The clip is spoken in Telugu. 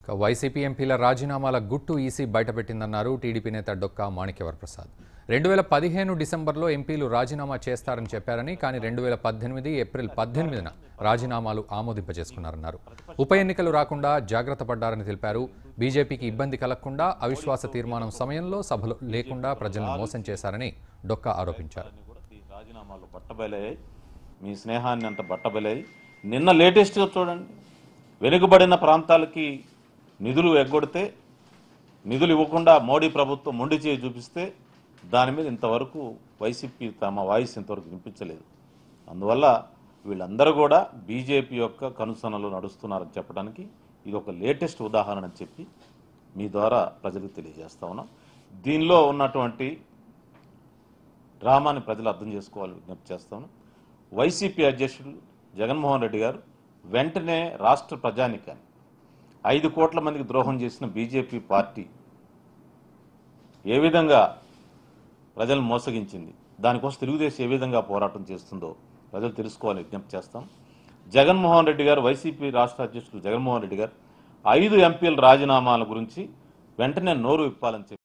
ఇక వైసీపీ ఎంపీల రాజీనామాల గుట్టు ఈసీ బయటపెట్టిందన్నారు టీడీపీ నేత డొక్కా మాణిక్యవరప్రసాద్ రెండు వేల పదిహేను డిసెంబర్లో ఎంపీలు రాజీనామా చేస్తారని చెప్పారని కానీ రెండు వేల పద్దెనిమిది ఏప్రిల్ పద్దెనిమిదిన రాజీనామాలు ఆమోదింపజేసుకున్నారన్నారు ఉప ఎన్నికలు రాకుండా జాగ్రత్త పడ్డారని తెలిపారు బీజేపీకి ఇబ్బంది కలగకుండా అవిశ్వాస తీర్మానం సమయంలో సభలో లేకుండా ప్రజలను మోసం చేశారని డొక్కా ఆరోపించారు అన్ని కూడా ఈ రాజీనామాలు బట్టబయలయ్యాయి మీ స్నేహాన్ని అంత బట్టబయలయ్యాయి నిన్న లేటెస్ట్గా చూడండి వెనుకబడిన ప్రాంతాలకి నిధులు ఎగ్గొడితే నిధులు ఇవ్వకుండా మోడీ ప్రభుత్వం మొండి చేయి చూపిస్తే దాని మీద ఇంతవరకు వైసీపీ తమ వాయిస్ ఇంతవరకు వినిపించలేదు అందువల్ల వీళ్ళందరూ కూడా బీజేపీ యొక్క కనుసనలు నడుస్తున్నారని చెప్పడానికి ఇది ఒక లేటెస్ట్ ఉదాహరణ అని చెప్పి మీ ద్వారా ప్రజలకు తెలియజేస్తా ఉన్నాం దీనిలో ఉన్నటువంటి డ్రామాని ప్రజలు అర్థం చేసుకోవాలి విజ్ఞప్తి చేస్తాను వైసీపీ అధ్యక్షుడు జగన్మోహన్ రెడ్డి గారు వెంటనే రాష్ట్ర ప్రజానికాన్ని ఐదు కోట్ల మందికి ద్రోహం చేసిన బీజేపీ పార్టీ ఏ విధంగా ప్రజలను మోసగించింది దానికోసం తెలుగుదేశం ఏ విధంగా పోరాటం చేస్తుందో ప్రజలు తెలుసుకోవాలని విజ్ఞప్తి చేస్తాం జగన్మోహన్ రెడ్డి గారు వైసీపీ రాష్ట్ర అధ్యక్షుడు జగన్మోహన్ రెడ్డి గారు ఐదు ఎంపీల రాజీనామాల గురించి వెంటనే నోరు విప్పాలని చెప్పి